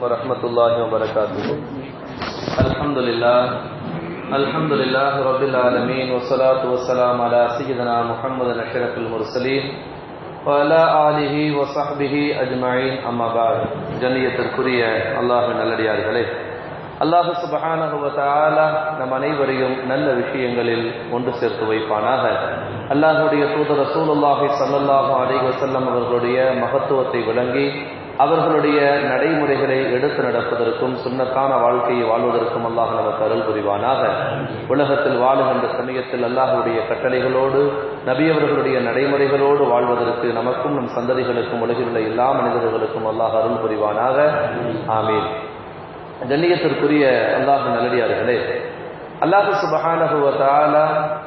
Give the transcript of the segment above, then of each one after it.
ورحمة الله وبركاته الحمد لله الحمد لله رب العالمين والصلاة والسلام على سيدنا محمد أشرف المرسلين وعلى آله وصحبه أجمعين أما بعد ஜன்னியத்திற்குரிய அல்லாஹின் நல்லடியார்களே அல்லாஹு சுபஹானஹு வ தஆலா நம் அனைவரையும் நல்ல விஷயங்களில் ஒன்று சேர்த்து வைப்பானாக அல்லாஹுடைய தூதர் ரசூலுல்லாஹி ஸல்லல்லாஹு அலைஹி வஸல்லம் அவர்களுடைய மகத்துவத்தை விளங்கி அவர்களுடைய நடைமுறைகளை எடுத்து நடப்பதற்கும் சுன்னத்தான வாழ்க்கையை வாழ்வதற்கும் அல்லாஹ் நமக்கு அருள் புரிவானாக உலகத்தில் வாழுகின்ற சமயத்தில் அல்லாஹுடைய கட்டளைகளோடு நபியவர்களுடைய நடைமுறைகளோடு வாழ்வதற்கு நமக்கும் நம் சந்ததிகளுக்கும் உலகில் உள்ள எல்லா மனிதர்களுக்கும் அல்லாஹ் அருள் புரிவானாக ஆமீன் கண்ணியத்திற்குரிய அல்லாஹ் நல்லடியார்களே அல்லாஹு சுபஹானகுவத்தால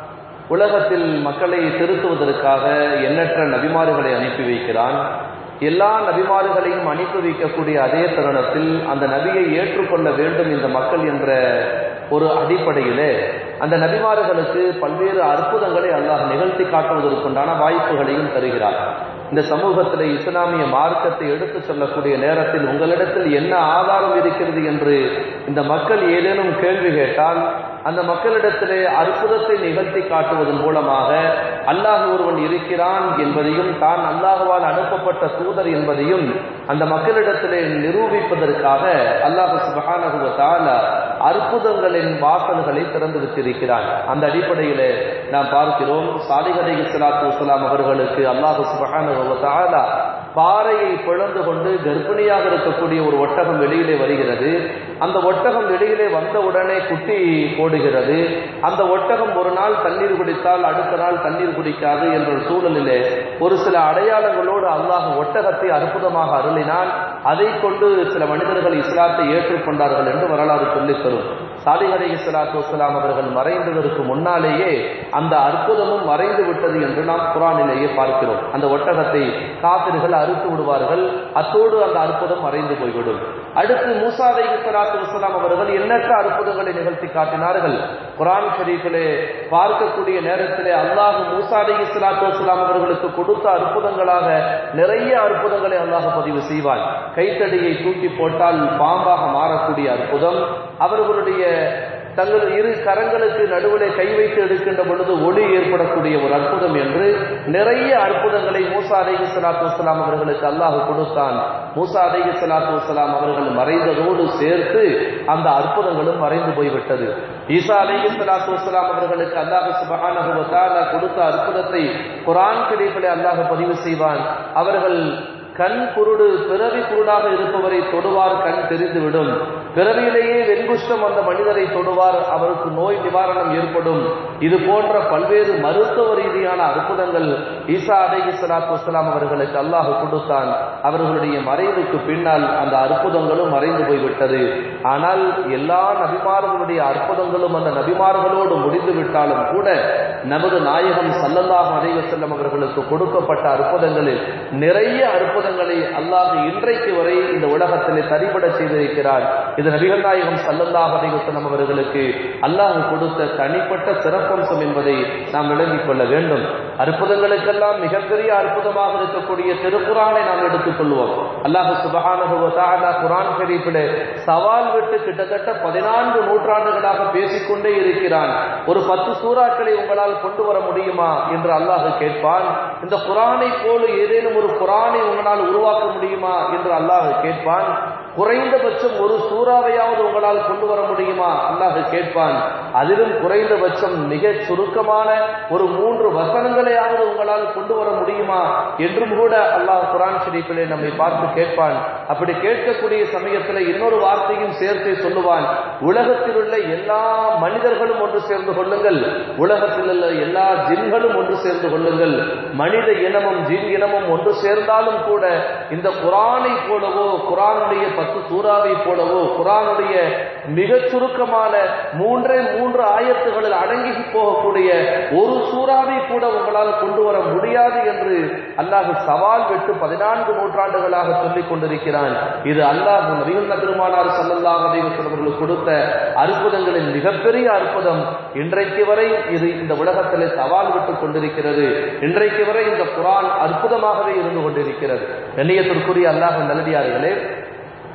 உலகத்தில் மக்களை திருத்துவதற்காக எண்ணற்ற நபிமாறுகளை அனுப்பி வைக்கிறான் எல்லா நபிமாறுகளையும் அனுப்பி வைக்கக்கூடிய அதே தருணத்தில் அந்த நபியை ஏற்றுக்கொள்ள வேண்டும் இந்த மக்கள் என்ற ஒரு அடிப்படையிலே அந்த நபிமாறுகளுக்கு பல்வேறு அற்புதங்களை அல்லாஹ் நிகழ்த்தி காட்டுவதற்குண்டான வாய்ப்புகளையும் தருகிறார் இந்த சமூகத்தில் இஸ்லாமிய மார்க்கத்தை எடுத்து சொல்லக்கூடிய நேரத்தில் உங்களிடத்தில் என்ன ஆதாரம் இருக்கிறது என்று இந்த மக்கள் ஏதேனும் கேள்வி கேட்டால் அந்த மக்களிடத்திலே அற்புதத்தை நிகழ்த்தி காட்டுவதன் மூலமாக அல்லாஹ் ஒருவன் இருக்கிறான் என்பதையும் தான் அல்லாஹுவால் அனுப்பப்பட்ட தூதர் என்பதையும் அந்த மக்களிடத்திலே நிரூபிப்பதற்காக அல்லாஹ் சுபஹானகுவத்தால் அற்புதங்களின் வாசல்களை திறந்து வச்சிருக்கிறான் அந்த அடிப்படையிலே நாம் பார்க்கிறோம் சாலிகதை இஸ்லாத்து வசலாம் அவர்களுக்கு அல்லாஹு சுபஹானகுவத்தாலா பாறையை பிளந்து கொண்டு கர்ப்பிணியாக இருக்கக்கூடிய ஒரு ஒட்டகம் வெளியிலே வருகிறது அந்த ஒட்டகம் வெளியிலே வந்த உடனே குட்டி போடுகிறது அந்த ஒட்டகம் ஒரு நாள் தண்ணீர் குடித்தால் அடுத்த நாள் தண்ணீர் குடிக்காது என்ற சூழலிலே ஒரு சில அடையாளங்களோடு அல்லாஹ் ஒட்டகத்தை அற்புதமாக அருளினான் அதை கொண்டு சில மனிதர்கள் இஸ்லாத்தை ஏற்றுக்கொண்டார்கள் என்று வரலாறு சொல்லித் தரும் சாலிகரை இஸ்லாத்து வசலாம் அவர்கள் மறைந்ததற்கு முன்னாலேயே அந்த அற்புதமும் மறைந்து விட்டது என்று நாம் குரானிலேயே பார்க்கிறோம் அந்த ஒட்டகத்தை காப்பிர்கள் அறுத்து விடுவார்கள் அத்தோடு அந்த அற்புதம் மறைந்து போய்விடும் அடுத்து மூசா அலை இஸ்லாத்து வசலாம் அவர்கள் எண்ணற்ற அற்புதங்களை நிகழ்த்தி காட்டினார்கள் குரான் ஷரீஃபிலே பார்க்கக்கூடிய நேரத்திலே அல்லாஹ் மூசா அலை இஸ்லாத்து வசலாம் அவர்களுக்கு கொடுத்த அற்புதங்களாக நிறைய அற்புதங்களை அல்லாஹ் பதிவு செய்வான் கைத்தடியை தூக்கி போட்டால் பாம்பாக மாறக்கூடிய அற்புதம் அவர்களுடைய தங்கள் இரு கரங்களுக்கு நடுவிலே கை வைத்து எடுக்கின்ற பொழுது ஒளி ஏற்படக்கூடிய ஒரு அற்புதம் என்று நிறைய அற்புதங்களை மூசா அலைஹி சலாத்து வசலாம் அவர்களுக்கு அல்லாஹ் கொடுத்தான் மூசா அலைஹி சலாத்து வசலாம் அவர்கள் மறைந்ததோடு சேர்த்து அந்த அற்புதங்களும் மறைந்து போய்விட்டது ஈசா அலைஹி சலாத்து வசலாம் அவர்களுக்கு அல்லாஹ் சுபஹானஹு கொடுத்த அற்புதத்தை குரான் கிடைப்பிலே அல்லாஹ் பதிவு செய்வான் அவர்கள் கண் குருடு பிறவி குருடாக இருப்பவரை தொடுவார் கண் தெரிந்துவிடும் பிறவியிலேயே வெண்குஷ்டம் அந்த மனிதரை தொடுவார் அவருக்கு நோய் நிவாரணம் ஏற்படும் இது போன்ற பல்வேறு மருத்துவ ரீதியான அற்புதங்கள் ஈசா அலை சலாத்து வசலாம் அவர்களுக்கு அல்லாஹ் கொடுத்தான் அவர்களுடைய மறைவுக்கு பின்னால் அந்த அற்புதங்களும் மறைந்து போய்விட்டது ஆனால் எல்லா நபிமார்களுடைய அற்புதங்களும் அந்த நபிமார்களோடு முடிந்து விட்டாலும் கூட நமது நாயகம் சல்லல்லாஹ் அலைவ செல்லம் அவர்களுக்கு கொடுக்கப்பட்ட அற்புதங்களில் நிறைய அற்புதங்களை அல்லாஹ் இன்றைக்கு வரை இந்த உலகத்திலே தரிபட செய்திருக்கிறார் இது நபிகள் நாயகம் சல்லல்லாஹ் அலைவ செல்லம் அவர்களுக்கு அல்லாஹ் கொடுத்த தனிப்பட்ட சிறப்பம்சம் என்பதை நாம் விளங்கிக் கொள்ள வேண்டும் அற்புதங்களுக்கெல்லாம் மிகப்பெரிய அற்புதமாக இருக்கக்கூடிய திருக்குறானை நாம் எடுத்துக் கொள்வோம் அல்லாஹு சுபஹானுவ குரான் ஷரீஃபிலே சவால் விட்டு கிட்டத்தட்ட பதினான்கு நூற்றாண்டுகளாக பேசிக்கொண்டே இருக்கிறான் ஒரு பத்து சூறாக்களை உங்களால் கொண்டு வர முடியுமா என்று அல்லாஹ் கேட்பான் இந்த குரானை போல ஏதேனும் ஒரு குரானை உங்களால் உருவாக்க முடியுமா என்று அல்லாஹ் கேட்பான் குறைந்தபட்சம் ஒரு சூறாவையாவது உங்களால் கொண்டு வர முடியுமா அல்லாஹ் கேட்பான் அதிலும் குறைந்தபட்சம் மிக சுருக்கமான ஒரு மூன்று வசனங்களையாவது உங்களால் கொண்டு வர முடியுமா என்றும் கூட அல்லாஹ் குரான் ஷரீஃபிலே நம்மை பார்த்து கேட்பான் அப்படி கேட்கக்கூடிய சமயத்தில் இன்னொரு வார்த்தையும் சேர்த்து சொல்லுவான் உலகத்தில் உள்ள எல்லா மனிதர்களும் ஒன்று சேர்ந்து கொள்ளுங்கள் உலகத்தில் உள்ள எல்லா ஜின்களும் ஒன்று சேர்ந்து கொள்ளுங்கள் மனித இனமும் ஜின் இனமும் ஒன்று சேர்ந்தாலும் கூட இந்த குரானை போலவோ குரானுடைய பத்து சூறாவை போலவோ குரானுடைய மிகச் சுருக்கமான மூன்றே மூன்று ஆயத்துகளில் அடங்கி போகக்கூடிய ஒரு சூறாவை கூட உங்களால் கொண்டு வர முடியாது என்று அல்லாஹ் சவால் விட்டு பதினான்கு நூற்றாண்டுகளாக சொல்லிக் கொண்டிருக்கிறான் இது அல்லாஹ் நபிகள் பெருமானார் சல்லல்லாஹ் அலைவசவர்களுக்கு கொடுத்த அற்புதங்களின் மிகப்பெரிய அற்புதம் இன்றைக்கு வரை இது இந்த உலகத்திலே சவால் விட்டு கொண்டிருக்கிறது இன்றைக்கு வரை இந்த குரான் அற்புதமாகவே இருந்து கொண்டிருக்கிறது கண்ணியத்திற்குரிய அல்லாஹ் நல்லடியார்களே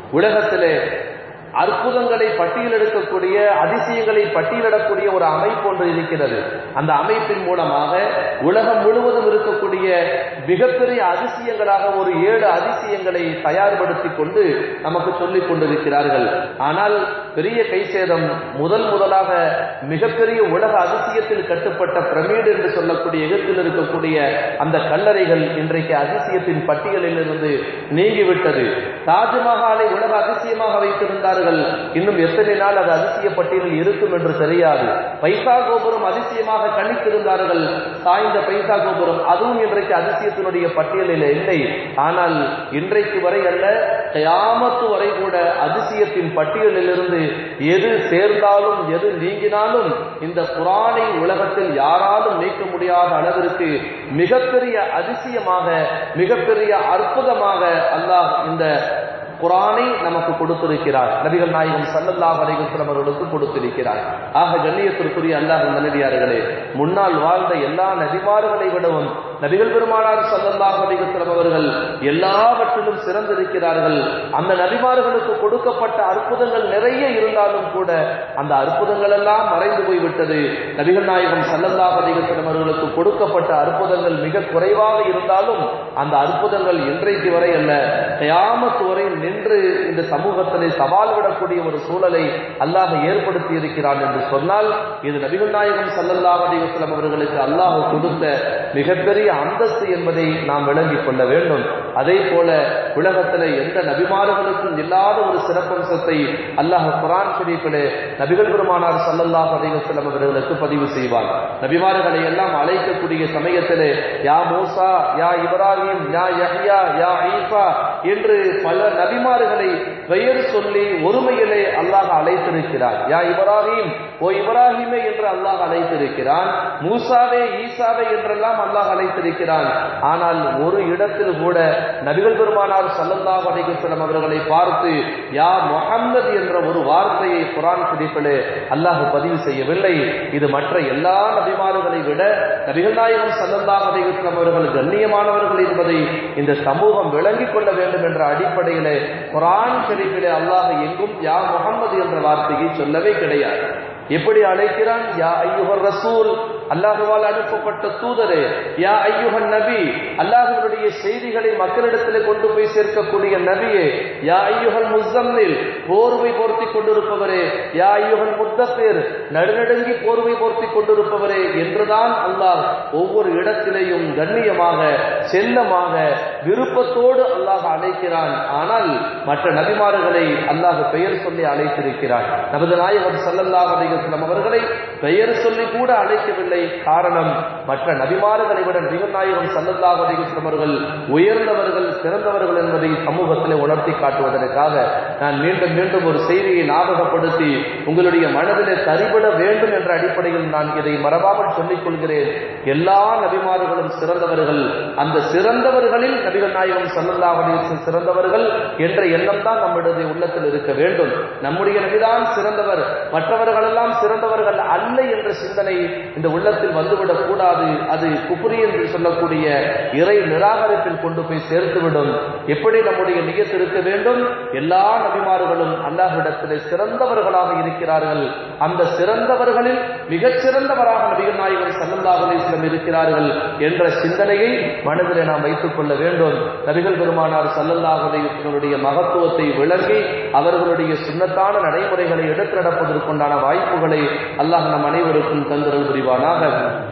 உலகத்திலே அற்புதங்களை பட்டியலெடுக்கக்கூடிய அதிசயங்களை பட்டியலிடக்கூடிய ஒரு அமைப்பு ஒன்று இருக்கிறது அந்த அமைப்பின் மூலமாக உலகம் முழுவதும் இருக்கக்கூடிய மிகப்பெரிய அதிசயங்களாக ஒரு ஏழு அதிசயங்களை தயார்படுத்தி கொண்டு நமக்கு சொல்லிக் கொண்டிருக்கிறார்கள் ஆனால் பெரிய கை சேதம் முதல் முதலாக மிகப்பெரிய உலக அதிசயத்தில் கட்டுப்பட்ட பிரமிடு என்று சொல்லக்கூடிய எகிப்தில் இருக்கக்கூடிய அந்த கல்லறைகள் இன்றைக்கு அதிசயத்தின் பட்டியலில் இருந்து நீங்கிவிட்டது தாஜ்மஹாலை உலக அதிசயமாக வைத்திருந்தார்கள் இன்னும் எத்தனை நாள் அது அதிசய பட்டியலில் இருக்கும் என்று தெரியாது பைசா கோபுரம் அதிசயமாக கணித்திருந்தார்கள் சாய்ந்த பைசா கோபுரம் அதுவும் இன்றைக்கு அதிசயத்தினுடைய பட்டியலில் இல்லை ஆனால் இன்றைக்கு வரை அல்ல கயாமத்து வரை கூட அதிசயத்தின் பட்டியலில் இருந்து எது சேர்ந்தாலும் எது நீங்கினாலும் இந்த குரானை உலகத்தில் யாராலும் நீக்க முடியாத அளவிற்கு மிகப்பெரிய அதிசயமாக மிகப்பெரிய அற்புதமாக அல்லாஹ் இந்த குரானை நமக்கு கொடுத்திருக்கிறார் நபிகள் நாயகம் சல்லல்லாஹ் அலைஹிஸ்ஸலாம் அவர்களுக்கு கொடுத்திருக்கிறார் ஆக கண்ணியத்திற்குரிய அல்லாஹ் நல்லடியார்களே முன்னால் வாழ்ந்த எல்லா நபிமார்களை விடவும் நபிகள் பெருமானார் சல்லல்லாஹ் அலைஹிஸ்ஸலாம் அவர்கள் எல்லாவற்றிலும் சிறந்திருக்கிறார்கள் அந்த நபிமார்களுக்கு கொடுக்கப்பட்ட அற்புதங்கள் நிறைய இருந்தாலும் கூட அந்த அற்புதங்கள் எல்லாம் மறைந்து போய்விட்டது நபிகள் நாயகம் சல்லல்லாஹ் அலைஹிஸ்ஸலாம் அவர்களுக்கு கொடுக்கப்பட்ட அற்புதங்கள் மிக குறைவாக இருந்தாலும் அந்த அற்புதங்கள் இன்றைக்கு வரை அல்ல கயாமத்து வரை நின்று இந்த சமூகத்திலே சவால் விடக்கூடிய ஒரு சூழலை அல்லாஹ் ஏற்படுத்தி இருக்கிறான் என்று சொன்னால் இது நபிகள் நாயகம் சல்லல்லாஹ் அலிவசலம் அவர்களுக்கு அல்லாஹ் கொடுத்த மிகப்பெரிய அந்தஸ்து என்பதை நாம் விளங்கிக் கொள்ள வேண்டும் அதே போல உலகத்தில் எந்த நபிமார்களுக்கும் இல்லாத ஒரு சிறப்பம்சத்தை அல்லாஹ் குரான் ஷரீஃபிலே நபிகள் பெருமானார் சல்லல்லாஹ் அலிவசலம் அவர்களுக்கு பதிவு செய்வார் நபிமார்களை எல்லாம் அழைக்கக்கூடிய சமயத்திலே யா மூசா யா இப்ராஹிம் யா யஹ்யா யா ஈசா என்று பல நபிமார்களை பெயர் சொல்லி ஒருமையிலே அல்லாஹ் அழைத்திருக்கிறார் யா இப்ராஹிம் ஓ இப்ராஹிமே என்று அல்லாஹ் அழைத்திருக்கிறான் மூசாவே ஈசாவே என்றெல்லாம் அல்லாஹ் அழைத்திருக்கிறான் ஆனால் ஒரு இடத்தில் கூட நபிகள் பெருமானார் சல்லல்லாஹ் அலைஹிஸ்ஸலாம் அவர்களை பார்த்து யா முஹம்மது என்ற ஒரு வார்த்தையை குரான் குறிப்பிலே அல்லாஹ் பதிவு செய்யவில்லை இது மற்ற எல்லா நபிமார்களை விட நபிகள் நாயகம் சல்லல்லாஹ் அலைஹிஸ்ஸலாம் அவர்கள் கண்ணியமானவர்கள் என்பதை இந்த சமூகம் விளங்கிக் கொள்ள வேண்டும் என்ற அடிப்படையிலே குரான் ஷரீஃபிலே அல்லாஹ் எங்கும் யா முகம்மது என்ற வார்த்தையை சொல்லவே கிடையாது எப்படி அழைக்கிறான் யா ஐயுகர் ரசூல் அல்லாஹுவால் அனுப்பப்பட்ட தூதரே யா ஐயுகன் நபி அல்லாஹுடைய செய்திகளை மக்களிடத்தில் கொண்டு போய் சேர்க்கக்கூடிய நபியே யா ஐயுகல் முசம்மில் போர்வை போர்த்தி கொண்டிருப்பவரே யா ஐயுகன் முத்தப்பேர் நடுநடுங்கி போர்வை போர்த்தி கொண்டிருப்பவரே என்றுதான் அல்லாஹ் ஒவ்வொரு இடத்திலேயும் கண்ணியமாக செல்லமாக விருப்பத்தோடு அல்லாஹ் அழைக்கிறான் ஆனால் மற்ற நபிமார்களை அல்லாஹ் பெயர் சொல்லி அழைத்திருக்கிறான் நமது நாயகம் சல்லல்லாஹ் அலைஹிஸ்ஸலாம் அவர்களை பெயர் சொல்லி கூட அழைக்கவில்லை காரணம் மற்ற நபிமார்களை விட நபிகள் நாயகம் சல்லல்லாஹ் அலைஹிஸ்ஸலாம் அவர்கள் உயர்ந்தவர்கள் சிறந்தவர்கள் என்பதை சமூகத்திலே உணர்த்தி காட்டுவதற்காக நான் மீண்டும் மீண்டும் ஒரு செய்தியை ஞாபகப்படுத்தி உங்களுடைய மனதிலே தரிபட வேண்டும் என்ற அடிப்படையில் நான் இதை மறவாமல் சொல்லிக் கொள்கிறேன் எல்லா நபிமார்களும் சிறந்தவர்கள் அந்த சிறந்தவர்களில் நபிகள் நாயகம் சல்லல்லாஹ் அலைஹிஸ்ஸலாம் சிறந்தவர்கள் என்ற எண்ணம் தான் நம்முடைய உள்ளத்தில் இருக்க வேண்டும் நம்முடைய நபிதான் சிறந்தவர் மற்றவர்களெல்லாம் சிறந்தவர்கள் அல்ல என்ற சிந்தனை இந்த உள்ளத்தில் வந்துவிடக் கூடாது அது குப்புரி என்று சொல்லக்கூடிய இறை நிராகரிப்பில் கொண்டு போய் சேர்த்துவிடும் எப்படி நம்முடைய நிகழ்த்து இருக்க வேண்டும் எல்லா நபிமார்களும் அல்லாஹ்விடத்திலே சிறந்தவர்களாக இருக்கிறார்கள் அந்த சிறந்தவர்களில் மிகச் சிறந்தவராக நபிகள் நாயகர் சல்லல்லாஹு அலைஹி வஸல்லம் இருக்கிறார்கள் என்ற சிந்தனையை மனதிலே நாம் வைத்துக் கொள்ள வேண்டும் நபிகள் பெருமானார் சல்லல்லாஹு அலைஹி வஸல்லுடைய மகத்துவத்தை விளங்கி அவர்களுடைய சுண்ணத்தான நடைமுறைகளை எடுத்து நடப்பதற்குண்டான வாய்ப்புகளை அல்லாஹ் நம் அனைவருக்கும் தந்தரல் புரிவானாக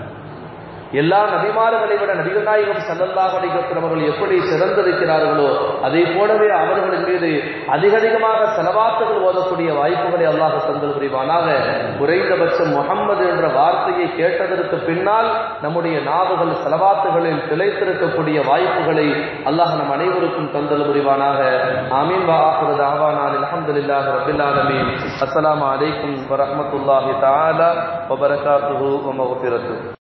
எல்லா நபிமார்களை விட நபிகள் நாயகம் சல்லல்லாஹு அலைஹி வஸல்லம் அவர்கள் எப்படி சிறந்திருக்கிறார்களோ அதே போலவே அவர்களின் மீது அதிக அதிகமாக செலவாத்துகள் ஓதக்கூடிய வாய்ப்புகளை அல்லாஹ் தந்தல் புரிவானாக குறைந்தபட்சம் முகம்மது என்ற வார்த்தையை கேட்டதற்கு பின்னால் நம்முடைய நாவுகள் செலவாத்துகளில் திளைத்திருக்கக்கூடிய வாய்ப்புகளை அல்லாஹ் நம் அனைவருக்கும் தந்தல் புரிவானாக ஆமீன் வாஹிரு தாவானான் அல்ஹம்துலில்லாஹி ரப்பில் ஆலமீன் அஸ்ஸலாமு அலைக்கும் வரஹ்மத்துல்லாஹி தஆலா வ பரகாத்துஹு வ மக்ஃபிரத்துஹு